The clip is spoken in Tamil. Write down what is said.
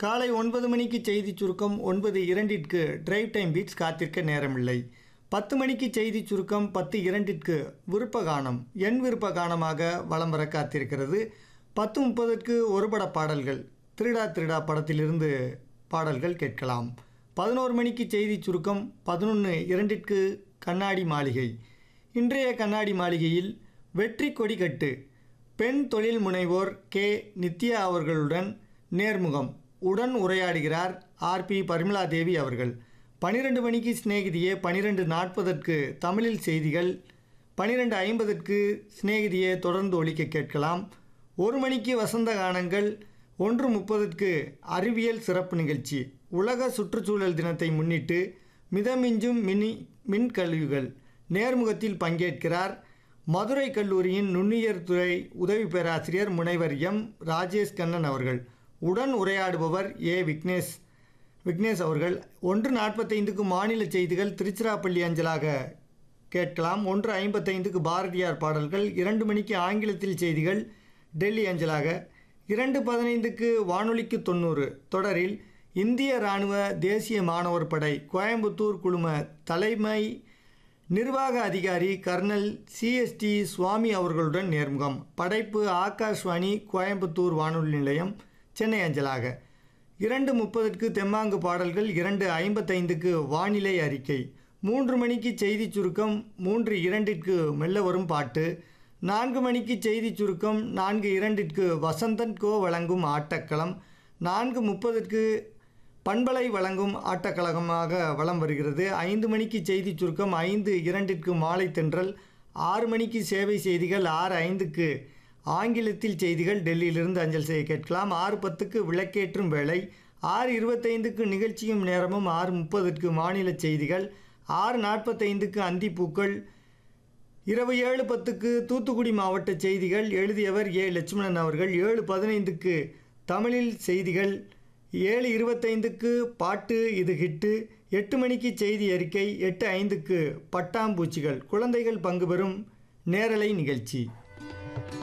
காலை ஒன்பது மணிக்கு செய்தி சுருக்கம் ஒன்பது இரண்டிற்கு டிரைவ் டைம் பீட்ஸ் காத்திருக்க நேரமில்லை பத்து மணிக்கு செய்தி சுருக்கம் பத்து இரண்டிற்கு விருப்ப கானம் என் விருப்ப கானமாக வலம் வர காத்திருக்கிறது பத்து முப்பதுக்கு ஒருபட பாடல்கள் திருடா திருடா படத்திலிருந்து பாடல்கள் கேட்கலாம் பதினோரு மணிக்கு செய்தி சுருக்கம் பதினொன்று இரண்டிற்கு கண்ணாடி மாளிகை இன்றைய கண்ணாடி மாளிகையில் வெற்றி கொடி கட்டு பெண் தொழில் முனைவோர் கே நித்யா அவர்களுடன் நேர்முகம் உடன் உரையாடுகிறார் ஆர்பி பரிமலா தேவி அவர்கள் பனிரெண்டு மணிக்கு சிநேகிதியே பனிரெண்டு நாற்பதற்கு தமிழில் செய்திகள் பனிரெண்டு ஐம்பதற்கு சிநேகிதியே தொடர்ந்து ஒலிக்க கேட்கலாம் ஒரு மணிக்கு வசந்த கானங்கள் ஒன்று முப்பதுக்கு அறிவியல் சிறப்பு நிகழ்ச்சி உலக சுற்றுச்சூழல் தினத்தை முன்னிட்டு மிதமிஞ்சும் மினி மின் கழிவுகள் நேர்முகத்தில் பங்கேற்கிறார் மதுரை கல்லூரியின் நுண்ணுயிர் துறை உதவி பேராசிரியர் முனைவர் எம் ராஜேஷ் கண்ணன் அவர்கள் உடன் உரையாடுபவர் ஏ விக்னேஷ் விக்னேஷ் அவர்கள் ஒன்று நாற்பத்தைந்துக்கு மாநில செய்திகள் திருச்சிராப்பள்ளி அஞ்சலாக கேட்கலாம் ஒன்று ஐம்பத்தைந்துக்கு பாரதியார் பாடல்கள் இரண்டு மணிக்கு ஆங்கிலத்தில் செய்திகள் டெல்லி அஞ்சலாக இரண்டு பதினைந்துக்கு வானொலிக்கு தொண்ணூறு தொடரில் இந்திய இராணுவ தேசிய மாணவர் படை கோயம்புத்தூர் குழும தலைமை நிர்வாக அதிகாரி கர்னல் சிஎஸ்டி சுவாமி அவர்களுடன் நேர்முகம் படைப்பு ஆகாஷ்வாணி கோயம்புத்தூர் வானொலி நிலையம் சென்னை அஞ்சலாக இரண்டு முப்பதுக்கு தெம்மாங்கு பாடல்கள் இரண்டு ஐம்பத்தைந்துக்கு வானிலை அறிக்கை மூன்று மணிக்கு செய்தி சுருக்கம் மூன்று இரண்டிற்கு மெல்ல வரும் பாட்டு நான்கு மணிக்கு செய்தி சுருக்கம் நான்கு இரண்டிற்கு வசந்தன் கோ வழங்கும் ஆட்டக்களம் நான்கு முப்பதுக்கு பண்பலை வழங்கும் ஆட்டக்கழகமாக வலம் வருகிறது ஐந்து மணிக்கு செய்தி சுருக்கம் ஐந்து இரண்டிற்கு மாலை தென்றல் ஆறு மணிக்கு சேவை செய்திகள் ஆறு ஐந்துக்கு ஆங்கிலத்தில் செய்திகள் டெல்லியிலிருந்து அஞ்சல் செய்ய கேட்கலாம் ஆறு பத்துக்கு விளக்கேற்றும் வேளை ஆறு இருபத்தைந்துக்கு நிகழ்ச்சியும் நேரமும் ஆறு முப்பதுக்கு மாநில செய்திகள் ஆறு நாற்பத்தைந்துக்கு அந்திப்பூக்கள் இரவு ஏழு பத்துக்கு தூத்துக்குடி மாவட்ட செய்திகள் எழுதியவர் ஏ லட்சுமணன் அவர்கள் ஏழு பதினைந்துக்கு தமிழில் செய்திகள் ஏழு இருபத்தைந்துக்கு பாட்டு இது ஹிட்டு எட்டு மணிக்கு செய்தி அறிக்கை எட்டு ஐந்துக்கு பட்டாம்பூச்சிகள் குழந்தைகள் பங்கு பெறும் நேரலை நிகழ்ச்சி